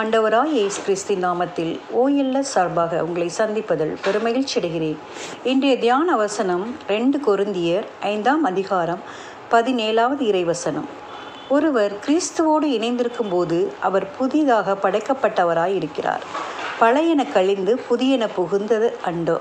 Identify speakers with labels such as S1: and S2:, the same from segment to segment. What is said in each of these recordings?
S1: ஆண்டவராய் இயேசு கிறிஸ்தின் நாமத்தில் ஓஎல்எஸ் சார்பாக உங்களை சந்திப்பதில் பெருமகிழ்ச்சி அடைகிறேன் இன்றைய தியான வசனம் ரெண்டு கொருந்தியர் ஐந்தாம் அதிகாரம் பதினேழாவது இறைவசனம் ஒருவர் கிறிஸ்துவோடு இணைந்திருக்கும் போது அவர் புதிதாக படைக்கப்பட்டவராய் இருக்கிறார் பழையன கழிந்து புதியன புகுந்தது அண்டோ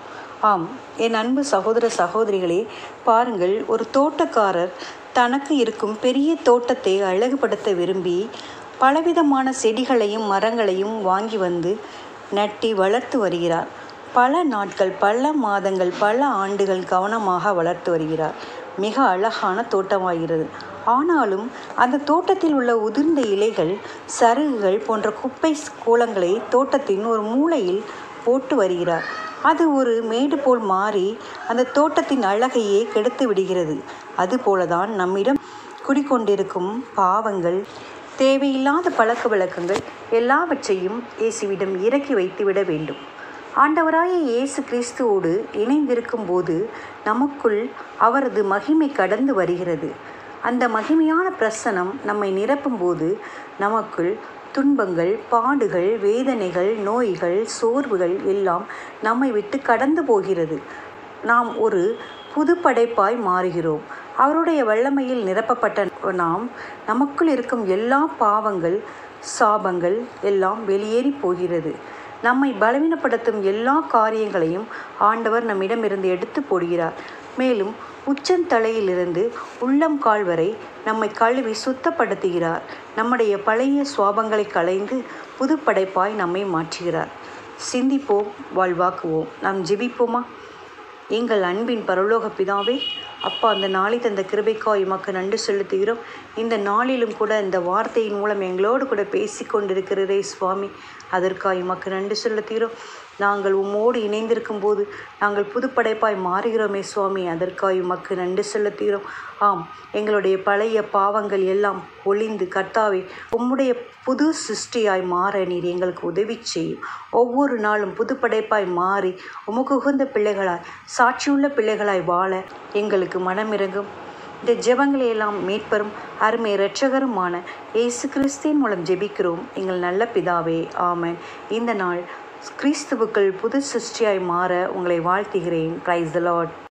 S1: ஆம் என் அன்பு சகோதர சகோதரிகளே பாருங்கள் ஒரு தோட்டக்காரர் தனக்கு இருக்கும் பெரிய தோட்டத்தை அழகுபடுத்த விரும்பி பலவிதமான செடிகளையும் மரங்களையும் வாங்கி வந்து நட்டி வளர்த்து வருகிறார் பல நாட்கள் பல மாதங்கள் பல ஆண்டுகள் கவனமாக வளர்த்து வருகிறார் மிக அழகான தோட்டமாகிறது ஆனாலும் அந்த தோட்டத்தில் உள்ள உதிர்ந்த இலைகள் சருகுகள் போன்ற குப்பை கூலங்களை தோட்டத்தின் ஒரு மூலையில் போட்டு வருகிறார் அது ஒரு மேடு போல் மாறி அந்த தோட்டத்தின் அழகையே கெடுத்து விடுகிறது அதுபோலதான் நம்மிடம் குடிக்கொண்டிருக்கும் பாவங்கள் தேவையில்லாத பழக்க வழக்கங்கள் எல்லாவற்றையும் இயேசுவிடம் இறக்கி வைத்து விட வேண்டும் ஆண்டவராய இயேசு கிறிஸ்துவோடு இணைந்திருக்கும் போது நமக்குள் அவரது மகிமை கடந்து வருகிறது அந்த மகிமையான பிரசனம் நம்மை நிரப்பும்போது நமக்குள் துன்பங்கள் பாடுகள் வேதனைகள் நோய்கள் சோர்வுகள் எல்லாம் நம்மை விட்டு கடந்து போகிறது நாம் ஒரு புது படைப்பாய் மாறுகிறோம் அவருடைய வல்லமையில் நிரப்பப்பட்ட நாம் நமக்குள் இருக்கும் எல்லா பாவங்கள் சாபங்கள் எல்லாம் வெளியேறி போகிறது நம்மை பலவீனப்படுத்தும் எல்லா காரியங்களையும் ஆண்டவர் நம்மிடமிருந்து எடுத்து போடுகிறார் மேலும் உச்சந்தலையிலிருந்து உள்ளம் கால் வரை நம்மை கழுவி சுத்தப்படுத்துகிறார் நம்முடைய பழைய சுவாபங்களை களைந்து புது படைப்பாய் நம்மை மாற்றுகிறார் சிந்திப்போம் வாழ்வாக்குவோம் நாம் ஜெபிப்போமா எங்கள் அன்பின் பரலோக பிதாவே அப்பா அந்த நாளை தந்த கிருபைக்காய் உமக்கு நன்றி செலுத்துகிறோம் இந்த நாளிலும் கூட இந்த வார்த்தையின் மூலம் எங்களோடு கூட பேசி கொண்டிருக்கிறதே சுவாமி அதற்காய் உமக்கு நன்றி செலுத்துகிறோம் நாங்கள் உம்மோடு இணைந்திருக்கும் போது நாங்கள் புதுப்படைப்பாய் மாறுகிறோமே சுவாமி அதற்காய் உமக்கு நன்றி செலுத்துகிறோம் ஆம் எங்களுடைய பழைய பாவங்கள் எல்லாம் ஒளிந்து கர்த்தாவே உம்முடைய புது சிருஷ்டியாய் மாற நீர் எங்களுக்கு உதவி செய்யும் ஒவ்வொரு நாளும் புதுப்படைப்பாய் மாறி உமக்கு உகந்த பிள்ளைகளாய் சாட்சியுள்ள பிள்ளைகளாய் வாழ எங்களுக்கு மனமிறங்கும் இந்த ஜெபங்களை எல்லாம் மீட்பரும் அருமை இரட்சகருமான இயேசு கிறிஸ்தின் மூலம் ஜெபிக்கிறோம் எங்கள் நல்ல பிதாவே ஆமன் இந்த நாள் கிறிஸ்துவுக்கள் புது சிருஷ்டியாய் மாற உங்களை வாழ்த்துகிறேன் பிரைஸ் த லார்ட்